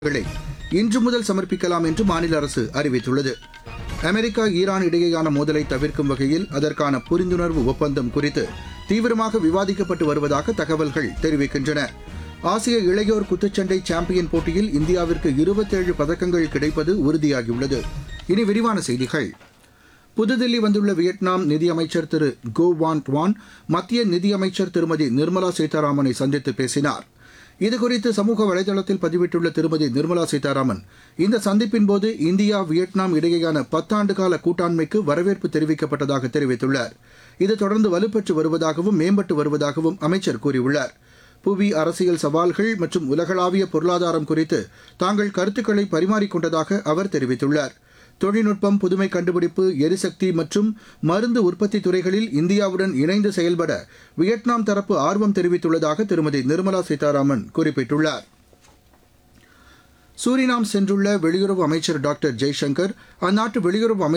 களை இன்று முதல் சமர்ப்பிக்கலாம் என்று மாநில அரசு அறிவித்துள்ளது அமெரிக்கா ஈரான் இடையேயான மோதலை தவிர்க்கும் வகையில் அதற்கான புரிந்துணர்வு ஒப்பந்தம் குறித்து தீவிரமாக விவாதிக்கப்பட்டு வருவதாக தகவல்கள் தெரிவிக்கின்றன ஆசிய இளையோர் குத்துச்சண்டை சாம்பியன் போட்டியில் இந்தியாவிற்கு இருபத்தேழு பதக்கங்கள் கிடைப்பது உறுதியாகியுள்ளது இனி விரிவான செய்திகள் புதுதில்லி வந்துள்ள வியட்நாம் நிதியமைச்சர் திரு கோ வான் டுவான் மத்திய நிதியமைச்சர் திருமதி நிர்மலா சீதாராமனை சந்தித்து பேசினார் இதுகுறித்து சமூக வலைதளத்தில் பதிவிட்டுள்ள திருமதி நிர்மலா சீதாராமன் இந்த சந்திப்பின் போது இந்தியா வியட்நாம் இடையேயான பத்தாண்டு கால கூட்டாண்மைக்கு வரவேற்பு தெரிவிக்கப்பட்டதாக தெரிவித்துள்ளார் இது தொடர்ந்து வலுப்பெற்று வருவதாகவும் மேம்பட்டு வருவதாகவும் அமைச்சர் கூறியுள்ளார் புவி அரசியல் சவால்கள் மற்றும் உலகளாவிய பொருளாதாரம் குறித்து தாங்கள் கருத்துக்களை பரிமாறிக்கொண்டதாக அவர் தெரிவித்துள்ளார் தொழில்நுட்பம் புதுமை கண்டுபிடிப்பு எரிசக்தி மற்றும் மருந்து உற்பத்தி துறைகளில் இந்தியாவுடன் இணைந்து செயல்பட வியட்நாம் தரப்பு ஆர்வம் தெரிவித்துள்ளதாக திருமதி நிர்மலா சீதாராமன் குறிப்பிட்டுள்ளார் சூரினாம் சென்றுள்ள வெளியுறவு அமைச்சர் டாக்டர் ஜெய்சங்கர் அந்நாட்டு வெளியுறவு அமைச்சர்